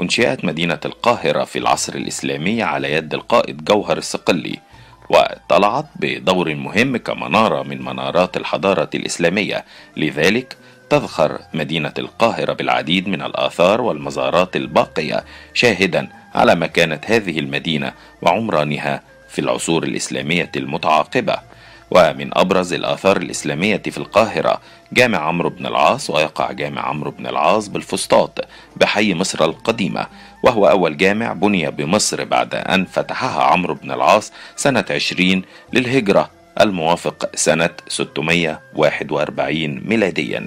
أنشئت مدينة القاهرة في العصر الإسلامي على يد القائد جوهر الصقلي واطلعت بدور مهم كمنارة من منارات الحضارة الإسلامية لذلك تذخر مدينة القاهرة بالعديد من الآثار والمزارات الباقية شاهدا على مكانة هذه المدينة وعمرانها في العصور الإسلامية المتعاقبة ومن أبرز الآثار الإسلامية في القاهرة جامع عمرو بن العاص ويقع جامع عمرو بن العاص بالفسطاط بحي مصر القديمة وهو أول جامع بني بمصر بعد أن فتحها عمرو بن العاص سنة 20 للهجرة الموافق سنة 641 ميلادياً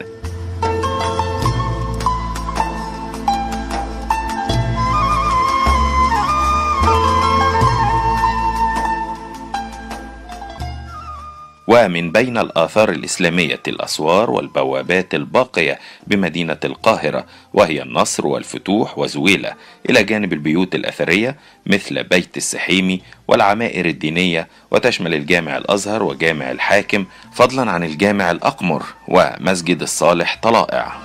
ومن بين الآثار الإسلامية الأسوار والبوابات الباقية بمدينة القاهرة وهي النصر والفتوح وزويلة إلى جانب البيوت الأثرية مثل بيت السحيمي والعمائر الدينية وتشمل الجامع الأزهر وجامع الحاكم فضلا عن الجامع الأقمر ومسجد الصالح طلائع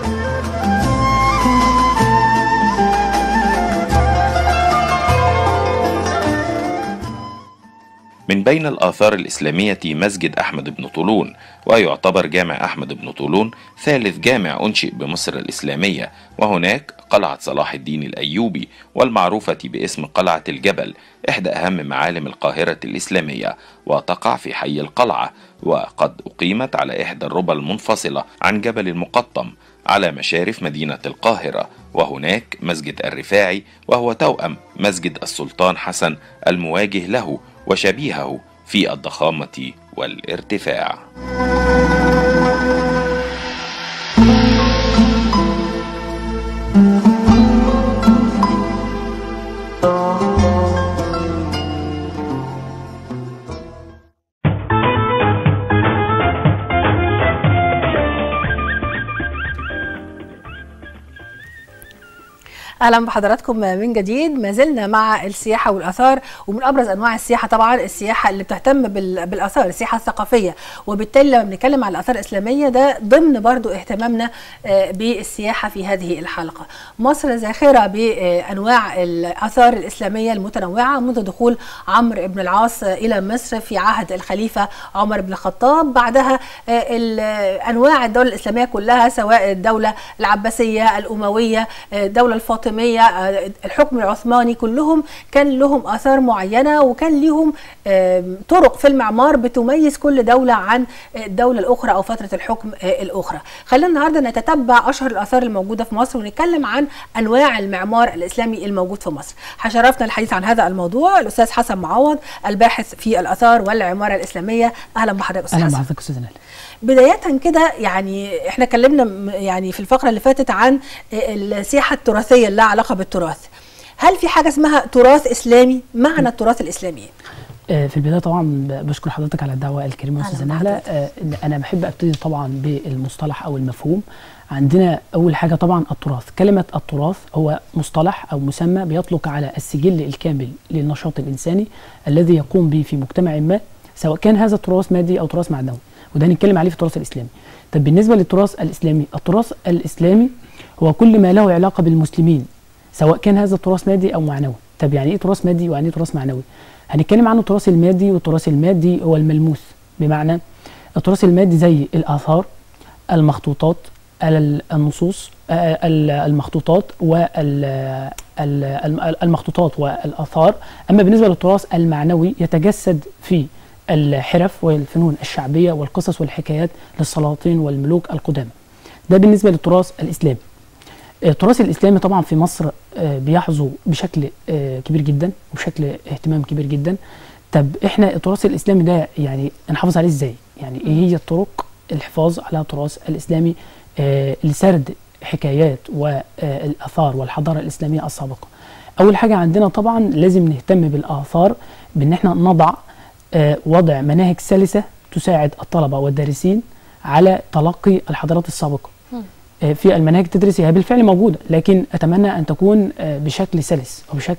من بين الآثار الإسلامية مسجد أحمد بن طولون ويعتبر جامع أحمد بن طولون ثالث جامع أنشئ بمصر الإسلامية وهناك قلعة صلاح الدين الأيوبي والمعروفة باسم قلعة الجبل إحدى أهم معالم القاهرة الإسلامية وتقع في حي القلعة وقد أقيمت على إحدى الربى المنفصلة عن جبل المقطم على مشارف مدينة القاهرة وهناك مسجد الرفاعي وهو توأم مسجد السلطان حسن المواجه له وشبيهه في الضخامة والارتفاع. اهلا بحضراتكم من جديد ما زلنا مع السياحه والاثار ومن ابرز انواع السياحه طبعا السياحه اللي بتهتم بالاثار السياحه الثقافيه وبالتالي لما بنتكلم على الاثار الاسلاميه ده ضمن برضو اهتمامنا بالسياحه في هذه الحلقه مصر زاخره بانواع الاثار الاسلاميه المتنوعه منذ دخول عمرو بن العاص الى مصر في عهد الخليفه عمر بن الخطاب بعدها انواع الدوله الاسلاميه كلها سواء الدوله العباسيه الامويه الدوله الفاطميه الحكم العثماني كلهم كان لهم اثار معينه وكان لهم طرق في المعمار بتميز كل دوله عن الدوله الاخرى او فتره الحكم الاخرى خلينا النهارده نتتبع اشهر الاثار الموجوده في مصر ونتكلم عن انواع المعمار الاسلامي الموجود في مصر حشرفنا الحديث عن هذا الموضوع الاستاذ حسن معوض الباحث في الاثار والعماره الاسلاميه اهلا بحضرتك استاذ اهلا بحضرتك استاذ بداية كده يعني احنا اتكلمنا يعني في الفقرة اللي فاتت عن السياحة التراثية اللي لها علاقة بالتراث هل في حاجة اسمها تراث إسلامي معنى التراث الإسلامي في البداية طبعا بشكر حضرتك على الدعوة الكريمة أستاذة نهلة أنا بحب أبتدي طبعا بالمصطلح أو المفهوم عندنا أول حاجة طبعا التراث كلمة التراث هو مصطلح أو مسمى بيطلق على السجل الكامل للنشاط الإنساني الذي يقوم به في مجتمع ما سواء كان هذا تراث مادي أو تراث معنوي وده هنتكلم عليه في التراث الاسلامي طب بالنسبه للتراث الاسلامي التراث الاسلامي هو كل ما له علاقه بالمسلمين سواء كان هذا التراث مادي او معنوي طب يعني ايه تراث مادي ويعني ايه تراث معنوي هنتكلم عنه التراث المادي والتراث المادي هو الملموس بمعنى التراث المادي زي الاثار المخطوطات النصوص المخطوطات والمخطوطات والاثار اما بالنسبه للتراث المعنوي يتجسد في الحرف والفنون الشعبية والقصص والحكايات للسلاطين والملوك القدامى ده بالنسبة للتراث الإسلامي التراث الإسلامي طبعا في مصر بيحظو بشكل كبير جدا وبشكل اهتمام كبير جدا طب احنا التراث الإسلامي ده يعني نحافظ عليه ازاي يعني ايه هي الطرق الحفاظ على التراث الإسلامي لسرد حكايات والآثار والحضارة الإسلامية السابقة أول حاجة عندنا طبعا لازم نهتم بالآثار بأن احنا نضع وضع مناهج سلسة تساعد الطلبة والدارسين على تلقي الحضارات السابقة في المناهج التدريسية هي بالفعل موجودة لكن أتمنى أن تكون بشكل سلس وبشكل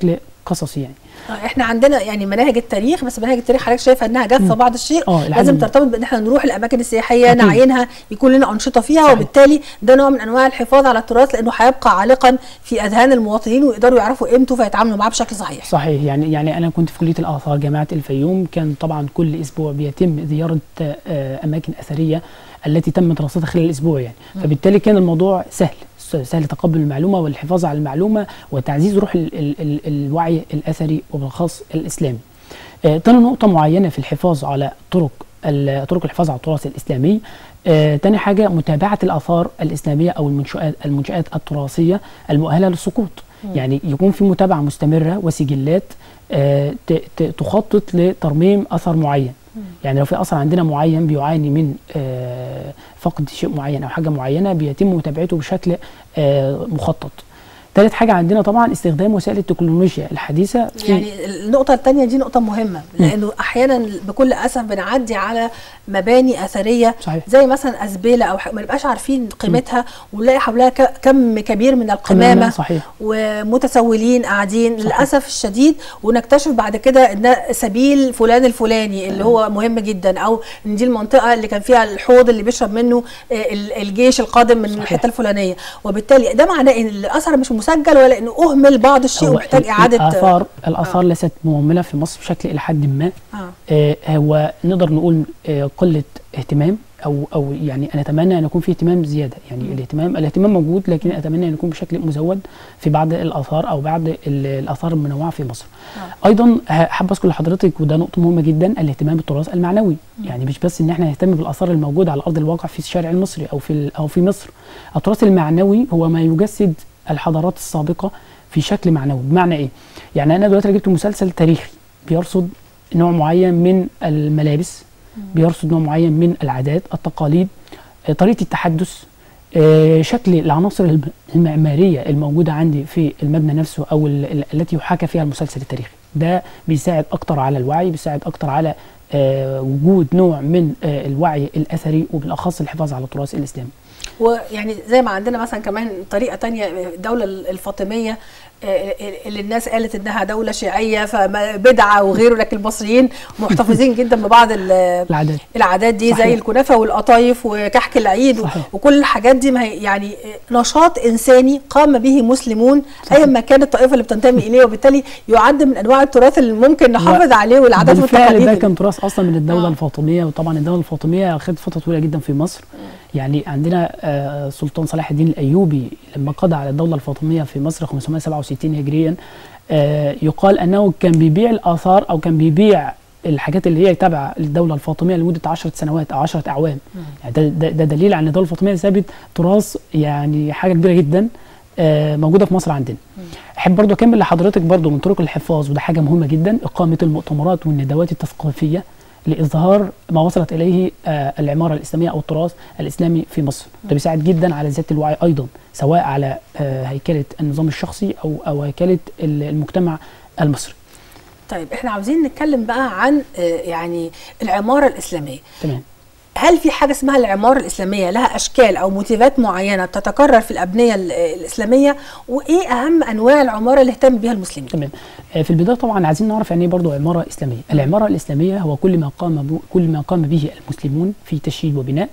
قصصي يعني آه، احنا عندنا يعني مناهج التاريخ بس مناهج التاريخ حضرتك شايفه انها جافه بعض الشيء آه، لحد لازم ما. ترتبط بان احنا نروح الاماكن السياحيه أكيد. نعينها يكون لنا انشطه فيها صحيح. وبالتالي ده نوع من انواع الحفاظ على التراث لانه هيبقى عالقا في اذهان المواطنين ويقدروا يعرفوا قيمته فيتعاملوا معاه بشكل صحيح صحيح يعني يعني انا كنت في كليه الاثار جامعه الفيوم كان طبعا كل اسبوع بيتم زياره آه، اماكن اثريه التي تم دراستها خلال الاسبوع يعني فبالتالي كان الموضوع سهل س- سهل تقبل المعلومه والحفاظ على المعلومه وتعزيز روح ال ال ال الوعي الاثري وبالخاص الاسلامي. آه، تاني نقطه معينه في الحفاظ على طرق ال- طرق الحفاظ على التراث الاسلامي آه، تاني حاجه متابعه الاثار الاسلاميه او المنشات المنشات التراثيه المؤهله للسقوط يعني يكون في متابعه مستمره وسجلات آه، ت- ت- تخطط لترميم اثر معين يعني لو في اثر عندنا معين بيعاني من آه، فقد شيء معين او حاجه معينه بيتم متابعته بشكل آه، مخطط ثالث حاجه عندنا طبعا استخدام وسائل التكنولوجيا الحديثه في يعني النقطة الثانية دي نقطة مهمة لأنه أحيانا بكل أسف بنعدي على مباني أثرية صحيح. زي مثلا أزبيلة أو ح- ما نبقاش عارفين قيمتها ونلاقي حواليها ك- كم كبير من القمامة صحيح ومتسولين قاعدين للأسف الشديد ونكتشف بعد كده إن ده سبيل فلان الفلاني اللي هو مهم جدا أو إن دي المنطقة اللي كان فيها الحوض اللي بيشرب منه آه، ال- الجيش القادم من صحيح. الحتة الفلانية وبالتالي ده معناه إن الأثر مش مسجل ولا إنه أهمل بعض الشيء هو ومحتاج ال- إعادة الاثار الاثار ليست مهمله في مصر بشكل الى حد ما آه. آه، هو نقدر نقول آه، قله اهتمام او او يعني انا اتمنى ان يكون في اهتمام زياده يعني الاهتمام الاهتمام موجود لكن اتمنى ان يكون بشكل مزود في بعض الاثار او بعض ال- الاثار المنوعه في مصر. ايضا ه- حابب اذكر لحضرتك وده نقطه مهمه جدا الاهتمام بالتراث المعنوي يعني مش بس ان احنا نهتم بالاثار الموجوده على ارض الواقع في الشارع المصري او في ال- او في مصر. التراث المعنوي هو ما يجسد الحضارات السابقه في شكل معنوي بمعنى ايه؟ يعني انا دلوقتي جبت مسلسل تاريخي بيرصد نوع معين من الملابس بيرصد نوع معين من العادات التقاليد آه، طريقه التحدث آه، شكل العناصر الم- المعماريه الموجوده عندي في المبنى نفسه او ال- ال- التي يحاكى فيها المسلسل التاريخي ده بيساعد اكتر على الوعي بيساعد اكتر على آه، وجود نوع من آه، الوعي الاثري وبالاخص الحفاظ على التراث الاسلامي ويعني زي ما عندنا مثلا كمان طريقه تانية الدوله الفاطميه آه، اللي الناس قالت انها دوله شيعيه فبدعه وغيره لكن المصريين محتفظين جدا ببعض ال- العادات العادات دي صحيح. زي الكنافه والقطايف وكحك العيد و- صحيح. وكل الحاجات دي ما هي يعني نشاط انساني قام به مسلمون ايا ما كانت الطائفه اللي بتنتمي اليه وبالتالي يعد من انواع التراث اللي ممكن نحافظ عليه والعادات بالفعل والتقاليد ده اللي- كان تراث اصلا من الدوله آه. الفاطميه وطبعا الدوله الفاطميه خدت فتره طويله جدا في مصر يعني عندنا آه، سلطان صلاح الدين الايوبي لما قضى على الدوله الفاطميه في مصر 567 هجريا آه، يقال انه كان بيبيع الاثار او كان بيبيع الحاجات اللي هي تابعه للدوله الفاطميه لمده 10 سنوات او 10 اعوام يعني ده, ده, ده دليل على ان الدوله الفاطميه سابت تراث يعني حاجه كبيره جدا آه، موجوده في مصر عندنا احب برضو اكمل لحضرتك برضو من طرق الحفاظ وده حاجه مهمه جدا اقامه المؤتمرات والندوات التثقيفيه لاظهار ما وصلت اليه آه، العماره الاسلاميه او التراث الاسلامي في مصر ده بيساعد جدا على زياده الوعي ايضا سواء على آه، هيكله النظام الشخصي او او هيكله ال- المجتمع المصري طيب احنا عاوزين نتكلم بقى عن آه، يعني العماره الاسلاميه تمام هل في حاجه اسمها العماره الاسلاميه لها اشكال او موتيفات معينه بتتكرر في الابنيه ال- الاسلاميه وايه اهم انواع العماره اللي اهتم بها المسلمين تمام آه، في البدايه طبعا عايزين نعرف يعني ايه برضه عماره اسلاميه العماره الاسلاميه هو كل ما قام ب- كل ما قام به المسلمون في تشييد وبناء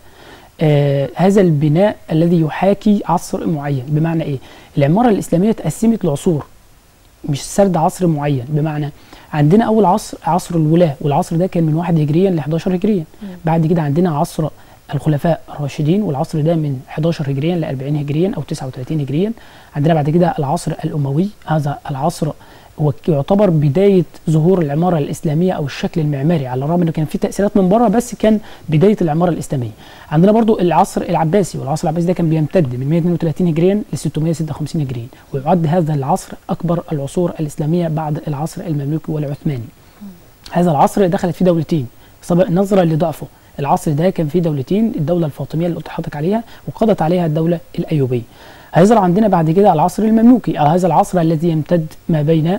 آه هذا البناء الذي يحاكي عصر معين بمعنى ايه العماره الاسلاميه تقسمت لعصور مش سرد عصر معين بمعنى عندنا اول عصر عصر الولاه والعصر ده كان من 1 هجريا ل 11 هجريا بعد كده عندنا عصر الخلفاء الراشدين والعصر ده من 11 هجريا ل 40 هجريا او 39 هجريا عندنا بعد كده العصر الاموي هذا العصر هو يعتبر بدايه ظهور العماره الاسلاميه او الشكل المعماري على الرغم انه كان في تاثيرات من بره بس كان بدايه العماره الاسلاميه عندنا برضو العصر العباسي والعصر العباسي ده كان بيمتد من 132 هجريا ل 656 هجريا ويعد هذا العصر اكبر العصور الاسلاميه بعد العصر المملوكي والعثماني هذا العصر دخلت فيه دولتين سبق نظرا لضعفه العصر ده كان فيه دولتين الدولة الفاطمية اللي قلت لحضرتك عليها وقضت عليها الدولة الأيوبية هيظهر عندنا بعد كده العصر المملوكي أو هذا العصر الذي يمتد ما بين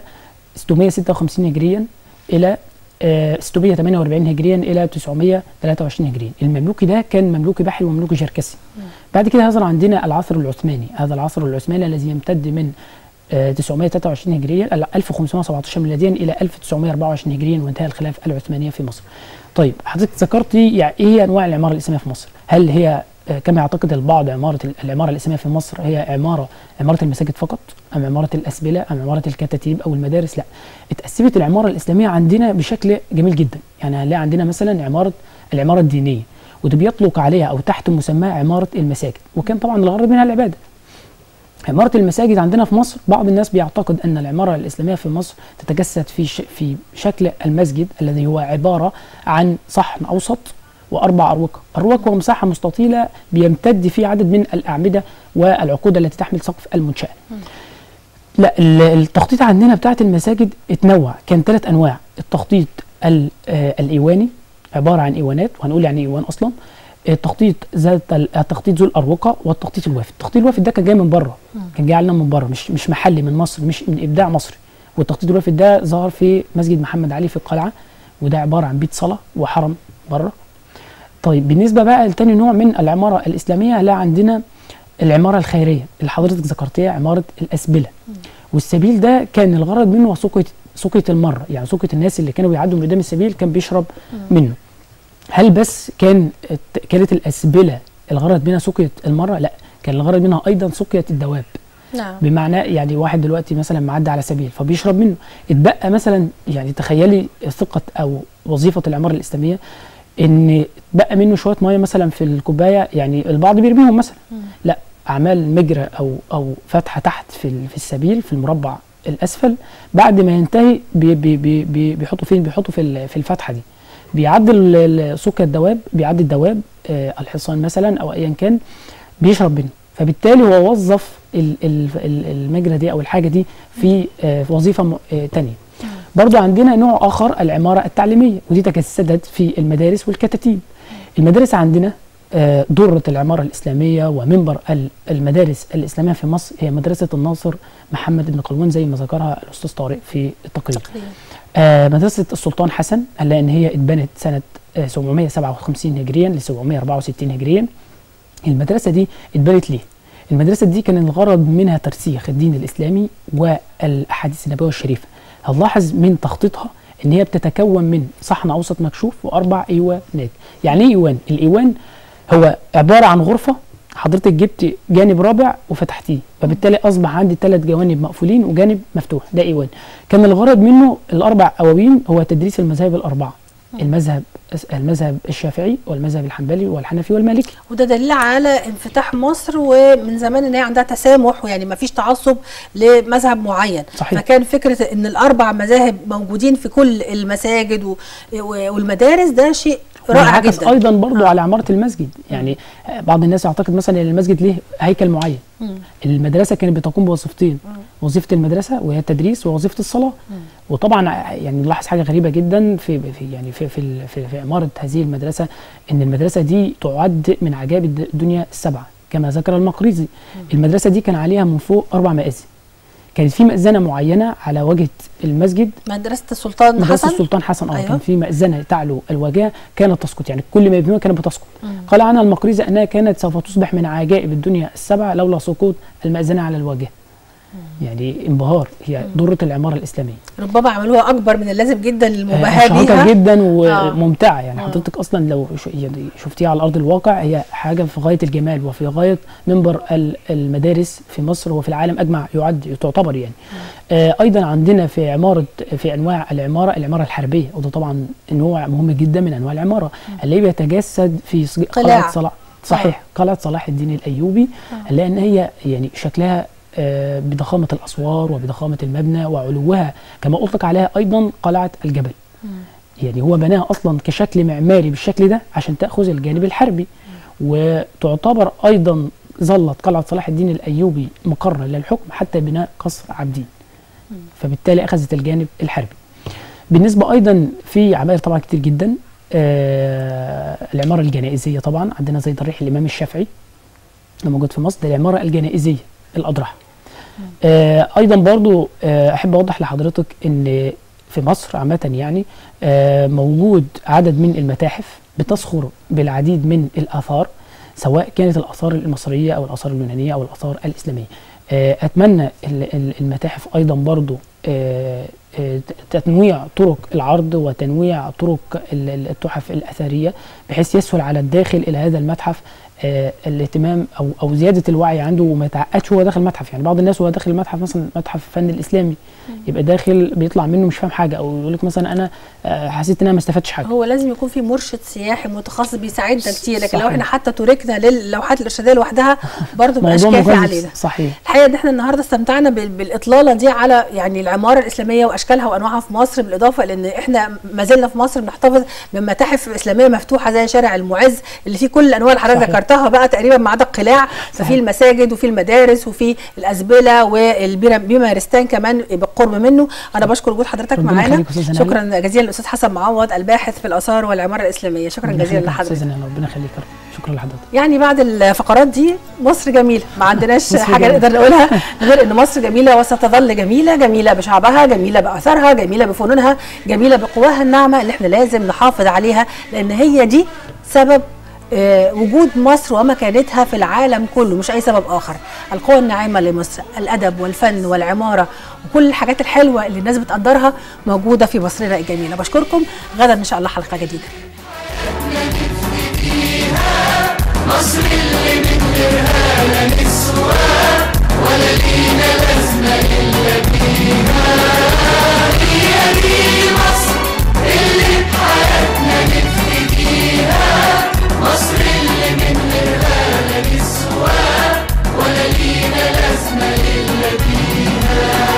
656 هجريا إلى آه، 648 هجريا إلى 923 هجريا المملوكي ده كان مملوكي بحري ومملوكي شركسي بعد كده هيظهر عندنا العصر العثماني هذا العصر العثماني الذي يمتد من آه، 923 هجريا لا 1517 ميلاديا الى 1924 هجريا وانتهى الخلافه العثمانيه في مصر. طيب حضرتك ذكرتي يعني ايه هي انواع العماره الاسلاميه في مصر؟ هل هي آه، كما يعتقد البعض عماره العماره الاسلاميه في مصر هي عماره عماره المساجد فقط ام عماره الاسبله ام عماره الكتاتيب او المدارس لا اتقسمت العماره الاسلاميه عندنا بشكل جميل جدا يعني هنلاقي عندنا مثلا عماره العماره الدينيه وده بيطلق عليها او تحت مسماها عماره المساجد وكان طبعا الغرض منها العباده عمارة المساجد عندنا في مصر بعض الناس بيعتقد أن العمارة الإسلامية في مصر تتجسد في ش... في شكل المسجد الذي هو عبارة عن صحن أوسط وأربع أروقة أروقة ومساحة مستطيلة بيمتد فيه عدد من الأعمدة والعقود التي تحمل سقف المنشأة لا ال- التخطيط عندنا بتاعت المساجد اتنوع كان ثلاث أنواع التخطيط ال- آه، الإيواني عبارة عن إيوانات وهنقول يعني إيه إيوان أصلا التخطيط ذات ال- التخطيط ذو الأروقة والتخطيط الوافد التخطيط الوافد ده كان جاي من بره كان جاي علينا من بره مش مش محلي من مصر مش من إبداع مصري والتخطيط الوافد ده ظهر في مسجد محمد علي في القلعة وده عبارة عن بيت صلاة وحرم بره طيب بالنسبه بقى لتاني نوع من العماره الاسلاميه لا عندنا العماره الخيريه اللي حضرتك ذكرتيها عماره الاسبله والسبيل ده كان الغرض منه سقية سقية المرة يعني سقية الناس اللي كانوا بيعدوا من قدام السبيل كان بيشرب منه هل بس كان الت- كانت الأسبلة الغرض منها سقية المرة لا كان الغرض منها أيضا سقية الدواب نعم بمعنى يعني واحد دلوقتي مثلا معدي على سبيل فبيشرب منه اتبقى مثلا يعني تخيلي ثقة أو وظيفة العمارة الإسلامية إن اتبقى منه شوية مية مثلا في الكوباية يعني البعض بيرميهم مثلا لا أعمال مجرى أو أو فتحة تحت في ال- في السبيل في المربع الأسفل بعد ما ينتهي بي بي بي بي بيحطوا فين بيحطوا في ال- في الفتحة دي بيعدي ال- ال- سكة الدواب بيعدي الدواب آه الحصان مثلا أو أيا كان بيشرب منه فبالتالي هو وظف ال- ال- ال- المجرى دي او الحاجه دي في آه، في وظيفه م- آه، تانية برضو عندنا نوع اخر العماره التعليميه ودي تجسدت في المدارس والكتاتيب المدارس عندنا آه، ضرة العمارة الإسلامية ومنبر ال- المدارس الإسلامية في مصر هي مدرسة الناصر محمد بن قلوان زي ما ذكرها الأستاذ طارق في التقرير آه، مدرسة السلطان حسن هنلاقي إن هي اتبنت سنة آه، 757 هجريا ل 764 هجريا المدرسة دي اتبنت ليه؟ المدرسة دي كان الغرض منها ترسيخ الدين الإسلامي والأحاديث النبوية الشريفة هنلاحظ من تخطيطها إن هي بتتكون من صحن أوسط مكشوف وأربع إيوانات يعني إيه إيوان؟ الإيوان هو عبارة عن غرفة حضرتك جبت جانب رابع وفتحتيه فبالتالي اصبح عندي ثلاث جوانب مقفولين وجانب مفتوح ده ايوان كان الغرض منه الاربع اواوين هو تدريس المذاهب الاربعه المذهب المذهب الشافعي والمذهب الحنبلي والحنفي والمالكي وده دليل على انفتاح مصر ومن زمان ان هي عندها تسامح ويعني ما فيش تعصب لمذهب معين صحيح. فكان فكره ان الاربع مذاهب موجودين في كل المساجد و- و- والمدارس ده شيء رائع وانعكس جدا ايضا برضو على عماره المسجد يعني بعض الناس يعتقد مثلا ان المسجد ليه هيكل معين المدرسه كانت بتقوم بوظيفتين وظيفه المدرسه وهي التدريس ووظيفه الصلاه وطبعا يعني نلاحظ حاجه غريبه جدا في في يعني في في, ال- في, في عماره هذه المدرسه ان المدرسه دي تعد من عجائب الد- الدنيا السبعه كما ذكر المقريزي المدرسه دي كان عليها من فوق اربع مآذن كانت في مأذنه معينه على واجهه المسجد مدرسه السلطان مدرسة حسن السلطان حسن اه أيوة. كان في مأذنة تعلو الواجهة كانت تسقط يعني كل ما يبنوها كانت بتسقط قال عنها المقريزي أنها كانت سوف تصبح من عجائب الدنيا السبع لولا سقوط المأذنة على الواجهة يعني انبهار هي ضرة العمارة الإسلامية ربما عملوها اكبر من اللازم جدا آه، للمباهاه شاطرة بيها جدا آه. وممتعة يعني آه. حضرتك أصلا لو ش- يعني شفتيها على أرض الواقع هي حاجة في غاية الجمال وفي غاية منبر ال- المدارس في مصر وفي العالم أجمع يعد تعتبر يعني آه أيضا عندنا في عمارة في أنواع العمارة العمارة الحربية وده طبعا نوع مهم جدا من أنواع العمارة اللي بيتجسد في صج- قلاع. قلعة صلاح صحيح قلعة صلاح الدين الأيوبي لأن هي يعني شكلها آه، بضخامة الأسوار وبضخامة المبنى وعلوها كما أطلق عليها أيضا قلعة الجبل يعني هو بناها أصلا كشكل معماري بالشكل ده عشان تأخذ الجانب الحربي وتعتبر أيضا ظلت قلعة صلاح الدين الأيوبي مقرا للحكم حتى بناء قصر عابدين فبالتالي أخذت الجانب الحربي بالنسبة أيضا في عماير طبعا كتير جدا آه العمارة الجنائزية طبعا عندنا زي ضريح الإمام الشافعي اللي موجود في مصر ده العمارة الجنائزية الأضرحة آه ايضا برضو آه احب اوضح لحضرتك ان في مصر عامه يعني آه موجود عدد من المتاحف بتسخر بالعديد من الاثار سواء كانت الاثار المصريه او الاثار اليونانيه او الاثار الاسلاميه آه، اتمنى ال- ال- المتاحف ايضا برضو آه، آه، تنويع طرق العرض وتنويع طرق ال- ال- التحف الاثريه بحيث يسهل على الداخل الى هذا المتحف آه، الاهتمام او او زياده الوعي عنده وما يتعقدش وهو داخل المتحف يعني بعض الناس وهو داخل المتحف مثلا متحف الفن الاسلامي يبقى داخل بيطلع منه مش فاهم حاجه او يقول لك مثلا انا آه، حسيت ان انا ما استفدتش حاجه هو لازم يكون في مرشد سياحي متخصص بيساعدنا كتير لكن لو صحيح. احنا حتى تركنا للوحات الارشاديه لوحدها برضه مبقاش موضوع كافي مجزز علينا صحيح الحقيقه ان احنا النهارده استمتعنا بال- بالاطلاله دي على يعني العماره الاسلاميه واشكالها وانواعها في مصر بالاضافه لان احنا ما زلنا في مصر بنحتفظ بمتاحف اسلاميه مفتوحه زي شارع المعز اللي فيه كل الانواع اللي حضرتك صحيح. ذكرتها بقى تقريبا ما عدا القلاع ففي صحيح. المساجد وفي المدارس وفي الازبله والبيمارستان كمان بالقرب منه انا بشكر وجود حضرتك ربنا معانا يخليك أستاذ هناء. شكرا جزيلا الاستاذ حسن معوض الباحث في الاثار والعماره الاسلاميه شكرا ربنا جزيلا يخليك يا لحضرتك أستاذ هناء، ربنا يخليك يا رب شكرا لحضرتك يعني بعد الفقرات دي مصر جميلة ما عندناش مصر حاجة جميلة. نقدر نقولها غير ان مصر جميلة وستظل جميلة جميلة بشعبها جميلة بأثارها جميلة بفنونها جميلة بقواها الناعمة اللي احنا لازم نحافظ عليها لان هي دي سبب آه، وجود مصر ومكانتها في العالم كله مش اي سبب اخر القوى الناعمه لمصر الادب والفن والعماره وكل الحاجات الحلوه اللي الناس بتقدرها موجوده في مصرنا الجميله بشكركم غدا ان شاء الله حلقه جديده مصر اللي من غيرها لا نسوى ولا لينا لازمة إلا بيها هي دي مصر اللي بحياتنا نفتديها مصر اللي من غيرها لا نسوى ولا لينا لازمة إلا بيها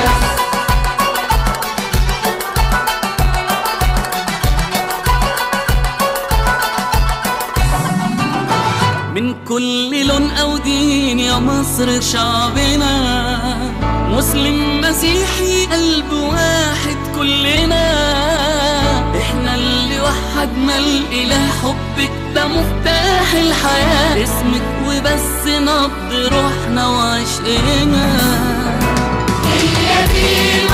من كل لون أو دين يا مصر شعبنا مسلم مسيحي قلب واحد كلنا احنا اللي وحدنا الإله حبك ده مفتاح الحياة اسمك وبس نبض روحنا وعشقنا هي دي